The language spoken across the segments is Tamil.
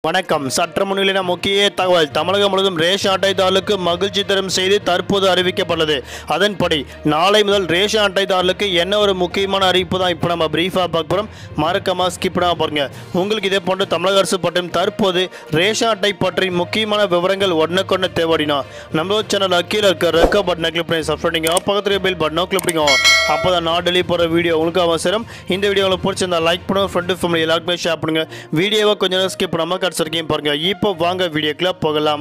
வணக்கம் சற்று முன்னிலையான முக்கிய தகவல் தமிழகம் முழுவதும் ரேஷன் அட்டைதாரர்களுக்கு மகிழ்ச்சி தரும் செய்தி தற்போது அறிவிக்கப்பட்டது அதன்படி நாளை முதல் ரேஷன் அட்டைதாரர்களுக்கு என்ன ஒரு முக்கியமான அறிவிப்பு தான் இப்போ நம்ம பிரீஃபாக பார்க்க போகிறோம் மறக்காம ஸ்கிப் பண்ணாம பாருங்க உங்களுக்கு இதே போன்று தமிழக அரசு பற்றும் தற்போது ரேஷன் அட்டை பற்றி முக்கியமான விவரங்கள் ஒன்றுக்கொன்று தேவைடினா நம்ம சேனல் கீழே இருக்க ரெக்க பட்டனை கிளிக் பண்ணி சப்ஸ்கிரைப் பண்ணிங்க பக்கத்தில் பெல் பட்டனை கிளிக் பண்ணிக்கோ அப்போ தான் நான் டெலி போகிற வீடியோ உங்களுக்கு அவசரம் இந்த வீடியோ உங்களுக்கு பிடிச்சிருந்தா லைக் பண்ணுங்க ஃப்ரெண்டு ஃபேமிலி எல்லாருக்குமே ஷேர் பண்ணுங்க வீடியோவை கொஞ்சம் நேரம் ஸ்கிப் பண்ணாமல் கடைசி வரைக்கும் பாருங்க இப்போ வாங்க வீடியோக்குள்ள போகலாம்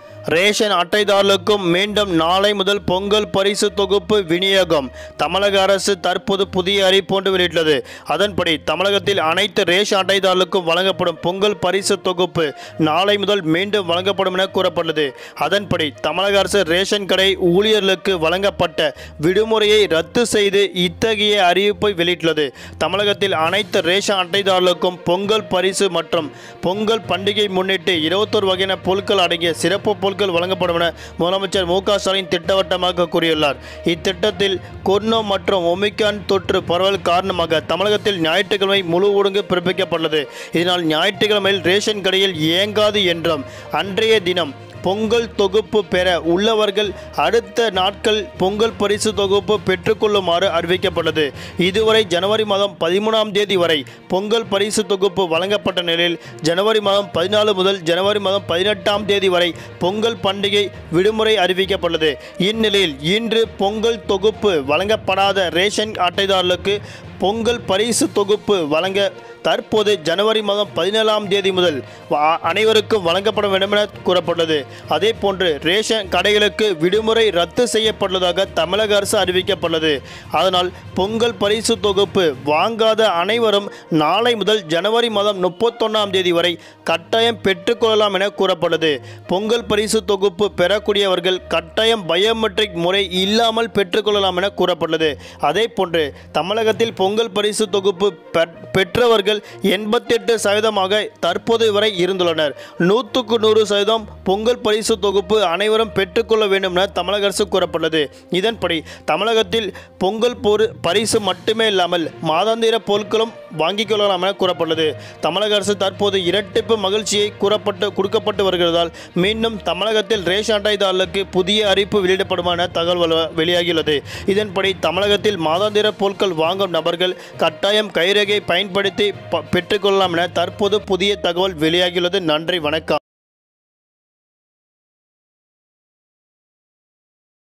ரேஷன் அட்டைதாரர்களுக்கும் மீண்டும் நாளை முதல் பொங்கல் பரிசு தொகுப்பு விநியோகம் தமிழக அரசு தற்போது புதிய அறிவிப்பு ஒன்று வெளியிட்டுள்ளது அதன்படி தமிழகத்தில் அனைத்து ரேஷன் அட்டைதாரர்களுக்கும் வழங்கப்படும் பொங்கல் பரிசு தொகுப்பு நாளை முதல் மீண்டும் வழங்கப்படும் என கூறப்பட்டுள்ளது அதன்படி தமிழக அரசு ரேஷன் கடை ஊழியர்களுக்கு வழங்கப்பட்ட விடுமுறையை ரத்து செய்து இத்தகைய அறிவிப்பை வெளியிட்டுள்ளது தமிழகத்தில் அனைத்து ரேஷன் அட்டைதாரர்களுக்கும் பொங்கல் பரிசு மற்றும் பொங்கல் பண்டிகை முன்னிட்டு இருபத்தொரு வகையான பொருட்கள் அடங்கிய சிறப்பு பொருட்கள் வழங்கப்படும் என முதலமைச்சர் மு க ஸ்டாலின் திட்டவட்டமாக கூறியுள்ளார் இத்திட்டத்தில் கொரோனா மற்றும் ஒமிக்கான் தொற்று பரவல் காரணமாக தமிழகத்தில் ஞாயிற்றுக்கிழமை முழு ஒழுங்கு பிறப்பிக்கப்பட்டுள்ளது இதனால் ஞாயிற்றுக்கிழமையில் ரேஷன் கடையில் இயங்காது என்றும் அன்றைய தினம் பொங்கல் தொகுப்பு பெற உள்ளவர்கள் அடுத்த நாட்கள் பொங்கல் பரிசு தொகுப்பு பெற்றுக்கொள்ளுமாறு அறிவிக்கப்பட்டது இதுவரை ஜனவரி மாதம் பதிமூணாம் தேதி வரை பொங்கல் பரிசு தொகுப்பு வழங்கப்பட்ட நிலையில் ஜனவரி மாதம் பதினாலு முதல் ஜனவரி மாதம் பதினெட்டாம் தேதி வரை பொங்கல் பண்டிகை விடுமுறை அறிவிக்கப்பட்டது இந்நிலையில் இன்று பொங்கல் தொகுப்பு வழங்கப்படாத ரேஷன் அட்டைதாரர்களுக்கு பொங்கல் பரிசு தொகுப்பு வழங்க தற்போது ஜனவரி மாதம் பதினேழாம் தேதி முதல் வ- அனைவருக்கும் வழங்கப்பட வேண்டும் என கூறப்பட்டது அதே போன்று ரேஷன் கடைகளுக்கு விடுமுறை ரத்து செய்யப்பட்டுள்ளதாக தமிழக அரசு அறிவிக்கப்பட்டுள்ளது அதனால் பொங்கல் பரிசு தொகுப்பு வாங்காத அனைவரும் நாளை முதல் ஜனவரி மாதம் முப்பத்தொன்னாம் தேதி வரை கட்டாயம் பெற்றுக்கொள்ளலாம் என கூறப்பட்டது பொங்கல் பரிசு தொகுப்பு பெறக்கூடியவர்கள் கட்டாயம் பயோமெட்ரிக் முறை இல்லாமல் பெற்றுக்கொள்ளலாம் என கூறப்பட்டது அதே போன்று தமிழகத்தில் பொங்கல் பரிசு தொகுப்பு பெற்- பெற்றவர்கள் எண்பத்தெட்டு சதவீதமாக தற்போது வரை இருந்துள்ளனர் நூற்றுக்கு நூறு சதவீதம் பொங்கல் பரிசு தொகுப்பு அனைவரும் பெற்றுக்கொள்ள வேண்டும் என தமிழக அரசு கூறப்பட்டது இதன்படி தமிழகத்தில் பொங்கல் பொரு பரிசு மட்டுமே இல்லாமல் மாதாந்திர பொருட்களும் வாங்கிக் கொள்ளலாம் என கூறப்பட்டது தமிழக அரசு தற்போது இரட்டிப்பு மகிழ்ச்சியை கூறப்பட்டு கொடுக்கப்பட்டு வருகிறதால் மீண்டும் தமிழகத்தில் ரேஷன் அட்டைதாரர்களுக்கு புதிய அறிவிப்பு வெளியிடப்படுமா என தகவல் வல- வெளியாகியுள்ளது இதன்படி தமிழகத்தில் மாதாந்திர பொருட்கள் வாங்கும் நபர்கள் கட்டாயம் கைரேகை பயன்படுத்தி ப- பெற்றுக்கொள்ளலாம் என தற்போது புதிய தகவல் வெளியாகியுள்ளது நன்றி வணக்கம்